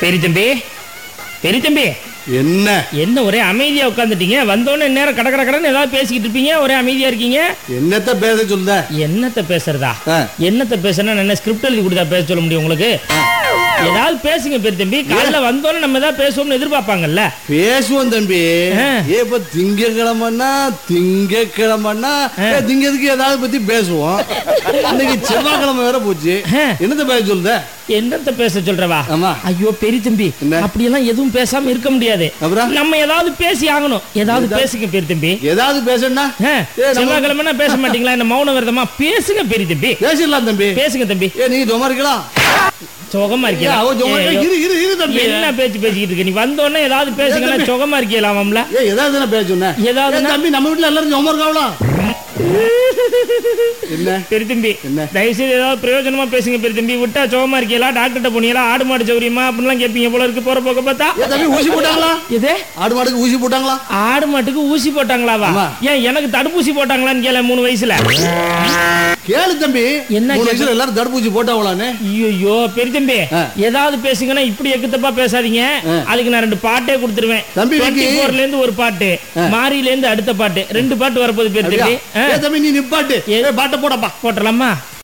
பெரிய தம்பி பெரிய தம்பி என்ன என்ன ஒரே அமைதியா உட்காந்துட்டீங்க வந்தோடனே நேரம் கட கட கடன்னு ஏதாவது பேசிக்கிட்டு இருப்பீங்க ஒரே அமைதியா இருக்கீங்க என்னத்த பேச சொல்லுத என்னத்த பேசுறதா ஆ. என்னத்த பேசுனா என்ன ஸ்கிரிப்ட் எழுதி கொடுத்தா பேச சொல்ல முடியும் உங்களுக்கு ஏதாவது பேசுங்க பெரிய தம்பி காலைல வந்தோடனே நம்ம ஏதாவது பேசுவோம்னு எதிர்பார்ப்பாங்கல்ல பேசுவோம் தம்பி ஆ. ஏ இப்ப திங்கக்கிழமைன்னா திங்கக்கிழமைன்னா ஆ. ஏ, திங்கதுக்கு ஏதாவது பத்தி பேசுவோம் இன்னைக்கு செவ்வாய்க்கிழமை வேற போச்சு ஆ. என்னத்த பேச சொல்லுத என்னத்த பேச சொல்றவா ஆமா. ஐயோ பெரிய தம்பி என்ன? அப்படியெல்லாம் எதுவும் பேசாம இருக்க முடியாது அப்புறம்? நம்ம ஏதாவது பேசி ஆகணும் ஏதாவது பேசுங்க பெரிய தம்பி ஏதாவது பேசணும்னா ஆ, ஏ, நம்ம- செவ்வாய்க்கிழமைனா பேச மாட்டீங்களா என்ன மௌன விரதமா பேசுங்க பெரிய தம்பி பேசிடலாம் தம்பி பேசுங்க தம்பி ஏ நீ சும்மா இருக்கலாம் சுகமா ஏ, அவ சும்மா இருக்கீங்களா இரு இரு இரு தம்பி என்ன பேச்சு பேசிக்கிட்டு இருக்க நீ வந்தோடனே ஏதாவது பேசுங்கன்னா தம்பி? சுகமா இருக்கலாம்ல ஏ ஏதாவது தானே பேச சொன்னேன் ஏதாவதுன்னா? ஏ, தம்பி நம்ம வீட்டுல எல்லாரும் சும்மா இருக்காங்களா என்ன பெரிய தம்பி என்ன? தயவு செய்து ஏதாவது பிரயோஜனமா பேசுங்க பெரிய தம்பி விட்டா சுகமா இருக்கீங்களா டாக்டர்கிட்ட போனீங்களா ஆடு மாடு சௌரியமா அப்படிலாம் கேட்பீங்க போல இருக்கு போற போக்க பார்த்தா ஏ தம்பி ஊசி போட்டாங்களா இது ஆடு மாடுக்கு ஊசி போட்டாங்களா ஆடு மாட்டுக்கு ஊசி போட்டாங்களாவா ஆமா. ஏன் எனக்கு தடுப்பூசி போட்டாங்களான்னு கேள மூணு வயசுல கேளு தம்பி என்ன மூணு கேளு? வயசுல எல்லாரும் தடுப்பூசி போட்டாங்களான்னு ஐயோ பெரிய தம்பி ஆ. ஏதாவது பேசுங்கன்னா இப்படி எக்குத்தப்பா பேசாதீங்க ஆ. அதுக்கு நான் ரெண்டு பாட்டே கொடுத்துருவேன் தம்பி, டுவெண்ட்டி இன்னைக்கு- ஃபோர்ல இருந்து ஒரு பாட்டு மாரியில இருந்து அடுத்த பாட்டு ரெண்டு பாட்டு வரப்போகுது பெரிய அப்படியா? தம்பி ஆ. ஏ தம்பி நீ நிப்பாட்டு ஏ- ஏ பாட்டை போடப்பா போட்டுடலாமா